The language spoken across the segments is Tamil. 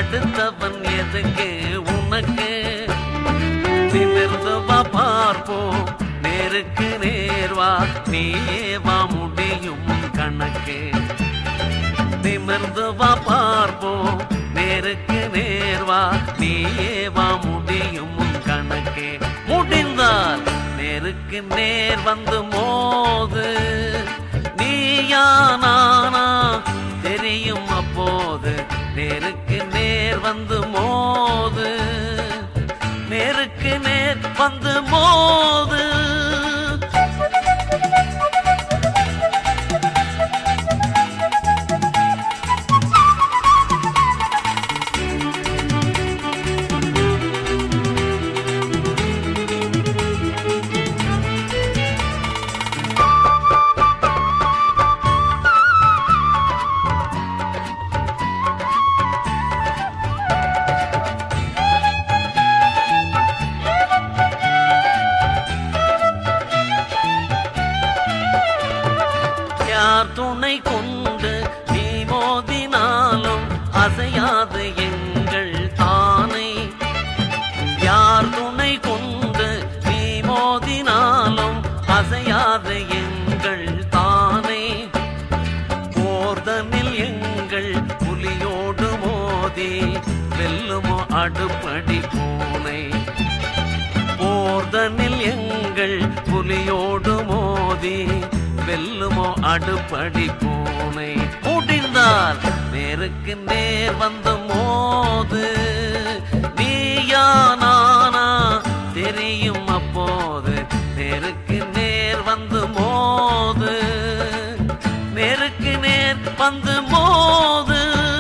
அடுத்தவன் எதுக்கு உனக்கு நிமிர்ந்து வா பார்ப்போம் நேருக்கு நேர்வா நீயே வா முடியும் கணக்கு நிமிர்ந்து வா பார்ப்போம் நேருக்கு நேர்வா நீயே வா முடியும் உன் கணக்கே முடிந்தால் நேருக்கு நேர் வந்து மோது நீயா நானா தெரியும் அப்போது நேருக்கு நேர் வந்து மோது நேருக்கு நேர் வந்து மோது யார் துணை கொண்டு நீ மோதினாலும் அசையாது எங்கள் தானை யார் துணை கொண்டு நீ மோதினாலும் அசையாது எங்கள் தானை போர்தனில் எங்கள் புலியோடு மோதி வெல்லுமோ அடுப்படி பூனை போர்தனில் எங்கள் புலியோடு மோதி வெல்லுமோ அடுப்படி பூனை முடிந்தால் நேருக்கு நேர் வந்து மோது நீயா நானா தெரியும் அப்போது நேருக்கு நேர் வந்து மோது நேருக்கு நேர் வந்து மோது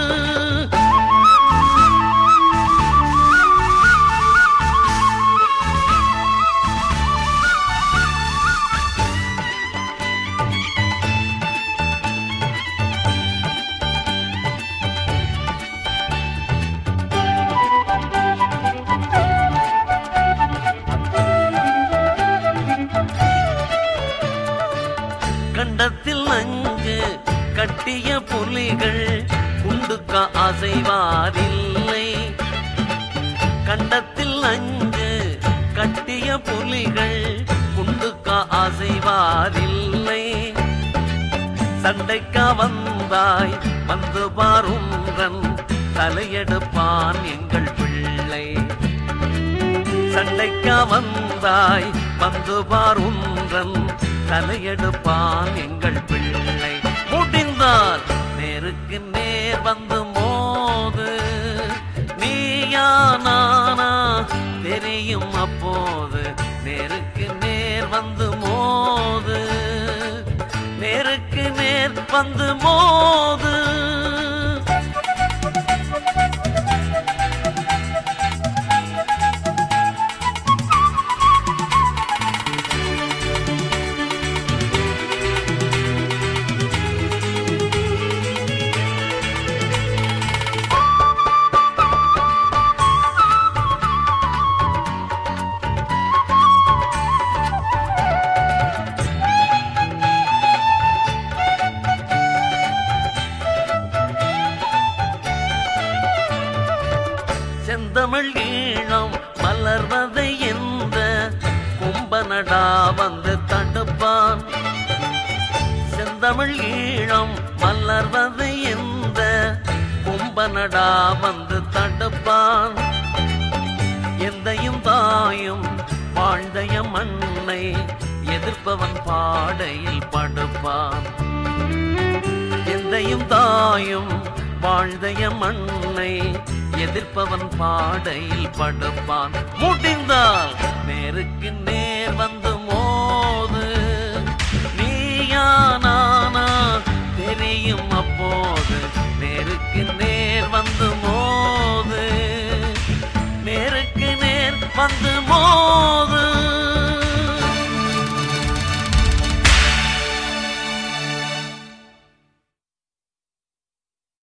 கண்டத்தில் நஞ்சு கட்டிய புலிகள் குண்டுக்க அசைவாரில்லை கண்டத்தில் நஞ்சு கட்டிய புலிகள் குண்டுக்க அசைவாரில்லை சண்டைக்கா வந்தாய் வந்து பாருன்றன் தலையெடுப்பான் எங்கள் பிள்ளை சண்டைக்கா வந்தாய் வந்து பாருன்றன் தலையெடுப்பான் எங்கள் பிள்ளை முடிந்தால் நேருக்கு நேர் வந்து மோது நீயா நானா தெரியும் அப்போது நேருக்கு நேர் வந்து மோது நேருக்கு நேர் வந்து மோது செந்தமிழ் ஈழம் மலர்வதை எந்த கும்பனடா வந்து தடுப்பான் செந்தமிழ் ஈழம் மலர்வதை எந்த கும்பனடா வந்து தடுப்பான் எந்தையும் தாயும் வாழ்ந்தைய மண்ணை எதிர்ப்பவன் பாடையில் படுப்பான் எந்தையும் தாயும் வாழ்ந்தைய மண்ணை எதிர்ப்பவன் பாடையில் படுப்பான் முடிந்தால் நேருக்கு நேர் வந்து மோது நீயா நானா தெரியும் அப்போது